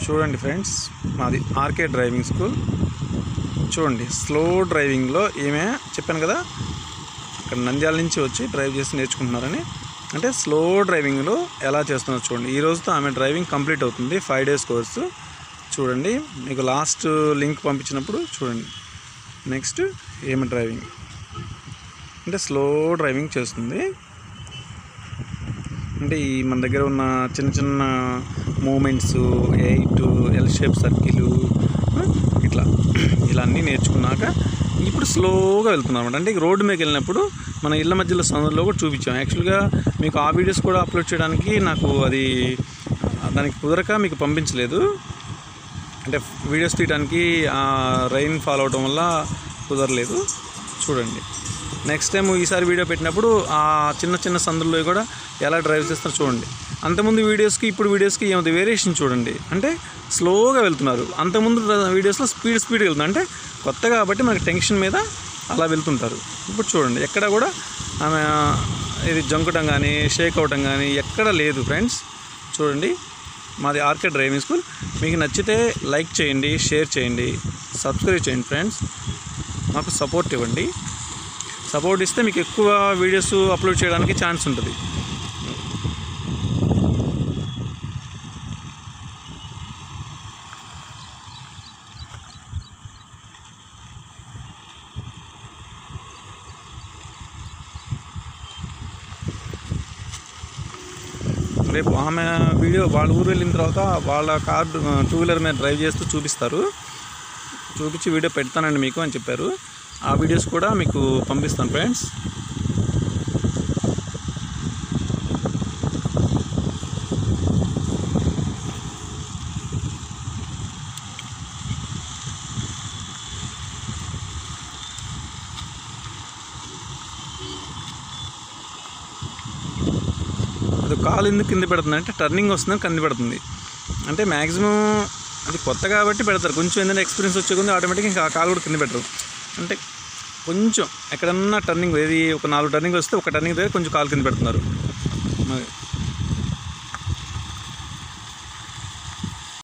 చూడండి ఫ్రెండ్స్ మాది R K driving school చూడండి స్లో డ్రైవింగ్లో ఏమే చెప్పాను కదా ఇక్కడ నంద్యాల నుంచి వచ్చి డ్రైవ్ చేసి నేర్చుకుంటున్నారని అంటే స్లో డ్రైవింగ్లో ఎలా చేస్తున్నారు చూడండి ఈ రోజుతో ఆమె డ్రైవింగ్ కంప్లీట్ అవుతుంది ఫైవ్ డేస్ కోర్సు చూడండి మీకు లాస్ట్ లింక్ పంపించినప్పుడు చూడండి నెక్స్ట్ ఏమి డ్రైవింగ్ అంటే స్లో డ్రైవింగ్ చేస్తుంది అంటే ఈ మన దగ్గర ఉన్న చిన్న చిన్న moments eight L shape circle ఇట్లా ఇలా అన్నీ నేర్చుకున్నాక ఇప్పుడు స్లోగా వెళ్తున్నాం అనమాట అంటే రోడ్డు మీద వెళ్ళినప్పుడు మన ఇళ్ళ మధ్యలో సందులో కూడా చూపించాం యాక్చువల్గా మీకు ఆ వీడియోస్ కూడా అప్లోడ్ చేయడానికి నాకు అది దానికి కుదరక మీకు పంపించలేదు అంటే వీడియోస్ తీయడానికి రైన్ ఫాలో అవడం వల్ల కుదరలేదు చూడండి నెక్స్ట్ టైం ఈసారి వీడియో పెట్టినప్పుడు ఆ చిన్న చిన్న సందుల్లో కూడా ఎలా డ్రైవ్ చేస్తారో చూడండి అంతకుముందు వీడియోస్కి ఇప్పుడు వీడియోస్కి ఏమైంది వేరియేషన్ చూడండి అంటే స్లోగా వెళ్తున్నారు అంతకుముందు వీడియోస్లో స్పీడ్ స్పీడ్ వెళ్తున్నారు అంటే కొత్త కాబట్టి మనకి టెన్షన్ మీద అలా వెళ్తుంటారు ఇప్పుడు చూడండి ఎక్కడ కూడా ఆమె ఇది జంకటం కానీ షేక్ అవటం కానీ ఎక్కడ లేదు ఫ్రెండ్స్ చూడండి మాది ఆర్కే డ్రైవింగ్ స్కూల్ మీకు నచ్చితే లైక్ చేయండి షేర్ చేయండి సబ్స్క్రైబ్ చేయండి ఫ్రెండ్స్ మాకు సపోర్ట్ ఇవ్వండి సపోర్ట్ ఇస్తే మీకు ఎక్కువ వీడియోస్ అప్లోడ్ చేయడానికి ఛాన్స్ ఉంటుంది రేపు ఆమె వీడియో వాళ్ళ ఊరు వెళ్ళిన తర్వాత వాళ్ళ కార్ టూ వీలర్ మీద డ్రైవ్ చేస్తూ చూపిస్తారు చూపించి వీడియో పెడతానండి మీకు అని చెప్పారు ఆ వీడియోస్ కూడా మీకు పంపిస్తాను ఫ్రెండ్స్ అది కాలు ఎందుకు కింద పెడుతుంది అంటే టర్నింగ్ వస్తుందని కింద పెడుతుంది అంటే మ్యాక్సిమం అది కొత్త కాబట్టి పెడతారు కొంచెం ఏంటంటే ఎక్స్పీరియన్స్ వచ్చే కొంది ఆటోమేటిక్గా ఇంకా ఆ కాలు కూడా కింద పెట్టరు అంటే కొంచెం ఎక్కడన్నా టర్నింగ్ ఏది ఒక నాలుగు టర్నింగ్ వస్తే ఒక టర్నింగ్ దగ్గర కొంచెం కాలు కింద పెడుతున్నారు మరి